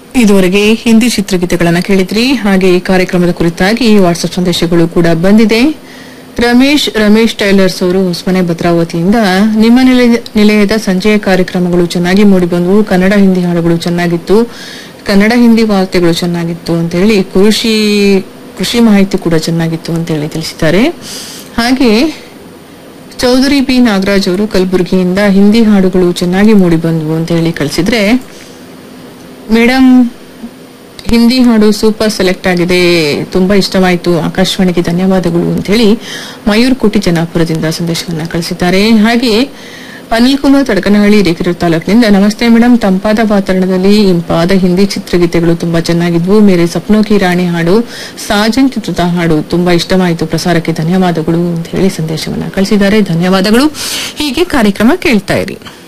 ಇದುವರೆಗೆ ಹಿಂದಿ ಚಿತ್ರಗೀತೆಗಳನ್ನ ಕೇಳಿದ್ರಿ ಹಾಗೆ ಈ ಕಾರ್ಯಕ್ರಮದ ಕುರಿತಾಗಿ ವಾಟ್ಸ್ಆಪ್ ಸಂದೇಶಗಳು ಕೂಡ ಬಂದಿದೆ ರಮೇಶ್ ರಮೇಶ್ ಟೈಲರ್ಸ್ ಅವರು ಹೊಸಮನೆ ಭದ್ರಾವತಿಯಿಂದ ನಿಮ್ಮ ನಿಲಯ- ನಿಲಯದ ಸಂಜೆಯ ಕಾರ್ಯಕ್ರಮಗಳು ಚೆನ್ನಾಗಿ ಮೂಡಿಬಂದವು ಕನ್ನಡ ಹಿಂದಿ ಹಾಡುಗಳು ಚೆನ್ನಾಗಿತ್ತು ಕನ್ನಡ ಹಿಂದಿ ವಾರ್ತೆಗಳು ಚೆನ್ನಾಗಿತ್ತು ಅಂತ ಹೇಳಿ ಕೃಷಿ ಕೃಷಿ ಮಾಹಿತಿ ಕೂಡ ಚೆನ್ನಾಗಿತ್ತು ಅಂತ ಹೇಳಿ ತಿಳಿಸಿದ್ದಾರೆ ಹಾಗೆ ಚೌಧರಿ ಬಿ ನಾಗರಾಜ್ ಅವರು ಕಲಬುರಗಿಯಿಂದ ಹಿಂದಿ ಹಾಡುಗಳು ಚೆನ್ನಾಗಿ ಮೂಡಿ ಬಂದವು ಅಂತ ಹೇಳಿ ಕಳಿಸಿದ್ರೆ ಮೇಡಮ್ ಹಿಂದಿ ಹಾಡು ಸೂಪರ್ ಸೆಲೆಕ್ಟ್ ಆಗಿದೆ ತುಂಬಾ ಇಷ್ಟವಾಯಿತು ಆಕಾಶವಾಣಿಗೆ ಧನ್ಯವಾದಗಳು ಅಂತ ಹೇಳಿ ಮಯೂರ್ ಕೋಟಿ ಜನಾಪುರದಿಂದ ಸಂದೇಶವನ್ನ ಕಳಿಸಿದ್ದಾರೆ ಹಾಗೆ ಅನಿಲ್ ಕುಮಾರ್ ತಡಕನಹಳ್ಳಿ ರೇಖಿರು ತಾಲೂಕಿನಿಂದ ನಮಸ್ತೆ ಮೇಡಮ್ ತಂಪಾದ ವಾತಾವರಣದಲ್ಲಿ ಇಂಪಾದ ಹಿಂದಿ ಚಿತ್ರಗೀತೆಗಳು ತುಂಬಾ ಚೆನ್ನಾಗಿದ್ವು ಮೇರೆ ಸಪ್ನೋ ಕಿ ರಾಣಿ ಹಾಡು ಸಾಜನ್ ಚಿತ್ರದ ಹಾಡು ತುಂಬಾ ಇಷ್ಟವಾಯಿತು ಪ್ರಸಾರಕ್ಕೆ ಧನ್ಯವಾದಗಳು ಅಂತ ಹೇಳಿ ಸಂದೇಶವನ್ನ ಕಳಿಸಿದ್ದಾರೆ ಧನ್ಯವಾದಗಳು ಹೀಗೆ ಕಾರ್ಯಕ್ರಮ ಕೇಳ್ತಾ ಇರಿ